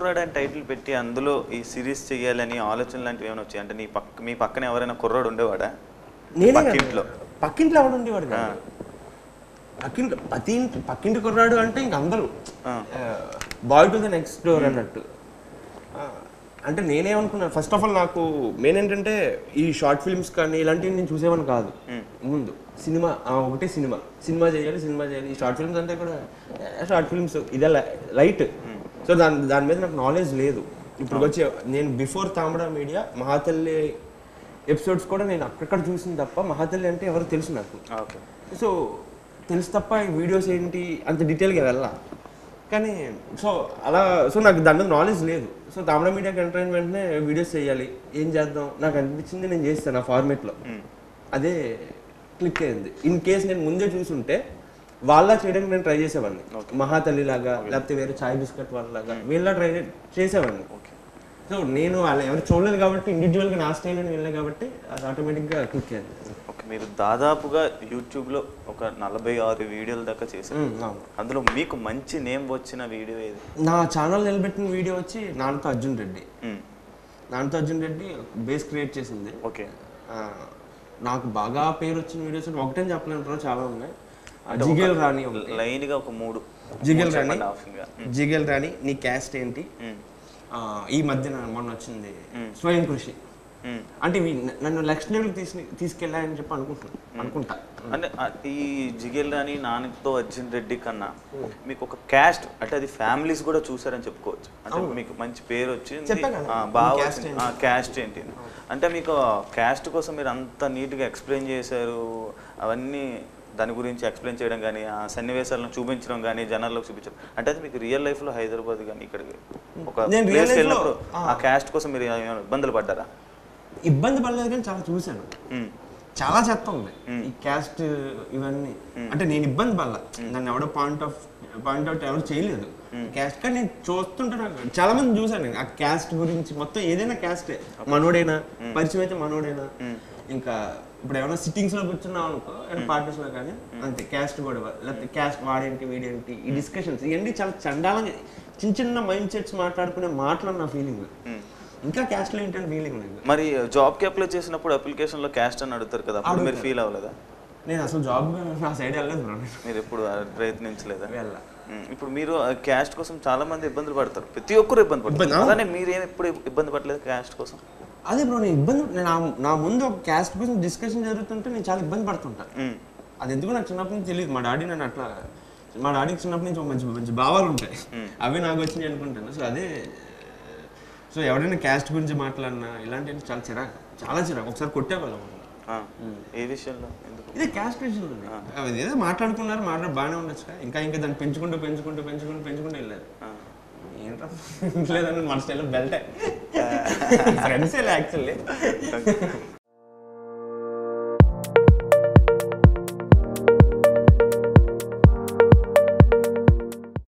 కుర్రాడు అని టైటిల్ పెట్టి అందులో ఈ సిరీస్ చేయాలని ఆలోచన లాంటివి ఏమైనా వచ్చాయి అంటే నీ పక్క మీ పక్కన ఎవరైనా కుర్రాడు ఉండేవాడా నేనే కదా. పక్కింట్లో. పక్కింట్లో ఎవడు ఉండేవాడు కాదు. పక్కింటి పతి ఇంటి పక్కింటి కుర్రాడు అంటే ఇంక అందరూ ఆ. Boy to the next door అన్నట్టు ఆ, అంటే నేనేమనుకున్నాను ఫస్ట్ ఆఫ్ ఆల్ నాకు మెయిన్ ఏంటంటే ఈ షార్ట్ ఫిల్మ్స్ కానీ ఇలాంటివి నేను చూసేవాడిని కాదు ముందు సినిమా ఆ, ఒకటే సినిమా సినిమా చేయాలి సినిమా చేయాలి ఈ షార్ట్ ఫిల్మ్స్ అంటే కూడా షార్ట్ ఫిల్మ్స్ ఇదే లైట్ సో దాని దాని మీద నాకు నాలెడ్జ్ లేదు ఇప్పుడు వచ్చి నేను బిఫోర్ తామడా మీడియా మహాతల్లి ఎపిసోడ్స్ కూడా నేను అక్కడక్కడ చూసింది తప్ప మహాతల్లి అంటే ఎవరు తెలుసు నాకు ఓకే సో తెలుసు తప్ప ఈ వీడియోస్ ఏంటి అంత డీటెయిల్గా వెళ్ళా కానీ సో అలా సో నాకు దాని మీద నాలెడ్జ్ లేదు సో తామర మీడియాకి ఎంటర్ అయిన వెంటనే వీడియోస్ చేయాలి ఏం చేద్దాం నాకు అనిపించింది నేను చేస్తాను ఆ ఫార్మేట్లో అదే క్లిక్ అయింది ఇన్ కేస్ నేను ముందే చూసుంటే వాళ్ళ చేయడానికి నేను ట్రై చేసేవాడిని మహాతల్లి లాగా లేకపోతే వేరే చాయ్ బిస్కెట్ వాళ్ళలాగా వీళ్ళ ట్రై చేసేవాడిని ఓకే సో నేను వాళ్ళ ఎవరు చూడలేదు కాబట్టి ఇండివిజువల్గా నా స్టైల్ అని వెళ్ళాను కాబట్టి అది ఆటోమేటిక్గా క్లిక్ అయింది ఓకే మీరు దాదాపుగా యూట్యూబ్లో ఒక నలభై ఆరు వీడియోల దాకా చేశారు ఉమ్, అవును అందులో మీకు మంచి నేమ్ వచ్చిన వీడియో ఏది నా ఛానల్ నిలబెట్టిన వీడియో వచ్చి నాన్నతో అర్జున్ రెడ్డి మ్మ్. నాన్నతో అర్జున్ రెడ్డి బేస్ క్రియేట్ చేసింది ఓకే ఆ, నాకు బాగా పేరు వచ్చిన వీడియోస్ ఒకటే చెప్పలేను బ్రో చాలా ఉన్నాయి ఆ, జిగేల్ రాణి ఒకటి. లైన్గా ఒక మూడు జిగేల్ మూడు రాణి చెప్పండి హాఫ్గా. జిగేల్ రాణి నీ క్యాస్ట్ ఏంటి మ్మ్. ఆ, ఈ మధ్యన మొన్న వచ్చింది స్వయం కృషి మ్మ్. అంటే ఇవి న- నన్ను నెక్స్ట్ లెవెల్ తీసి తీసుకెళ్ళాయని చెప్పి అనుకుంటున్నాను అనుకుంటా అంటే ఆ ఈ జిగేల్ రాణి నాన్నతో అర్జున్ రెడ్డి కన్నా మీకు ఒక క్యాస్ట్ అంటే అది ఫ్యామిలీస్ కూడా చూసారని చెప్పుకోవచ్చు అంటే మీకు మంచి పేరు వచ్చింది చెప్పా కదా, ఆ, బాగా మీ caste వచ్చింది. ఆ, క్యాస్ట్ ఏంటి అని. అంటే మీకు క్యాస్ట్ కోసం మీరు అంత నీట్గా ఎక్స్ప్లెయిన్ చేశారు అవన్నీ దాని గురించి ఎక్స్ప్లెయిన్ చేయడం కానీ ఆ సన్నివేశాలను చూపించడం కానీ జనాల్లోకి చూపించడం అంటే అది మీకు రియల్ లైఫ్లో హైదరాబాద్ కానీ ఇక్కడికి ఒక నేను real ప్లేస్కి life లో- వెళ్ళినప్పుడు ఆ క్యాస్ట్ కోసం మీరు ఏమైనా ఇబ్బందులు పడ్డారా ఇబ్బంది పడలేదు కానీ చాలా చూశాను మ్మ్. చాలా చెత్త ఉంది ఈ క్యాస్ట్ ఇవన్నీ అంటే నేను ఇబ్బంది పడలా నన్ను ఎవడో పాయింట్ ఆఫ్ పాయింట్ అవుట్ ఎవరు చేయలేదు క్యాస్ట్ కానీ నేను చూస్తుంటే నాకు చాలా మంది చూసాను నేను ఆ క్యాస్ట్ గురించి మొత్తం ఏదైనా క్యాస్టే మనోడైనా పరిచయం అయితే మనోడైనా ఇంకా ఇప్పుడు ఏమైనా సిట్టింగ్స్ లో కూర్చున్నాం అనుకో పార్టీస్ లో కానీ అంతే క్యాస్ట్ గొడవ లేకపోతే క్యాస్ట్ వాడేంటి వీడేంటి ఈ డిస్కషన్స్ ఇవన్నీ చాలా చండాలంగా చిన్న చిన్న మైండ్ సెట్స్ మాట్లాడుకునే మాటలు నా ఫీలింగ్ ఇంకా క్యాస్ట్ లో ఏంటంటే ఫీలింగ్ నాకు మరి జాబ్కి అప్లై చేసినప్పుడు అప్లికేషన్లో క్యాస్ట్ అని అడుగుతారు కదా అప్పుడు మీరు ఫీల్ అవ్వలేదా నేను అసలు జాబ్ నా సైడ్ వెళ్ళలేదు బ్రో మీరు ఎప్పుడు ప్రయత్నించలేదా వెళ్ళా ఉమ్, ఇప్పుడు మీరు క్యాస్ట్ కోసం చాలా మంది ఇబ్బందులు పడతారు ప్రతి ఒక్కరు ఇబ్బంది పడతారు ఇబ్బంది, ఆ? అలానే మీరు ఏం ఎప్పుడు ఇబ్బంది పడలేదు క్యాస్ట్ కోసం అదే బ్రో నేను ఇబ్బంది నేను నా- నా ముందు ఒక క్యాస్ట్ గురించి డిస్కషన్ జరుగుతుంటే నేను చాలా ఇబ్బంది పడుతుంటా ఉమ్, అది ఎందుకు నాకు చిన్నప్పటి నుంచి తెలియదు మా డాడీ నన్ను అట్లా మా డాడీకి చిన్నప్పటి నుంచి ఒక మంచి మంచి భావాలు ఉంటాయి అవి నాకు వచ్చినాయి అనుకుంటాను సో అదే సో ఎవరైనా క్యాస్ట్ గురించి మాట్లాడినా ఇలాంటివి చాలా చిరాకు చాలా చిరాకు ఒకసారి కొట్టేవాళ్ళం ఆ, ఏ విషయంలో ఎందుకు ఇదే క్యాస్ట్ విషయంలో అది ఏదో మాట్లాడుకున్నారు మాట్లాడి బాగానే ఉండొచ్చు కదా. ఇంకా ఇంకా దాన్ని పెంచుకుంటూ పెంచుకుంటూ పెంచుకుంటూ పెంచుకుంటూ వెళ్ళారు ఆ, ఏంట్రా లేదని మన స్టైల్లో బెల్టే ఫ్రెండ్స్ యాక్చువల్లీ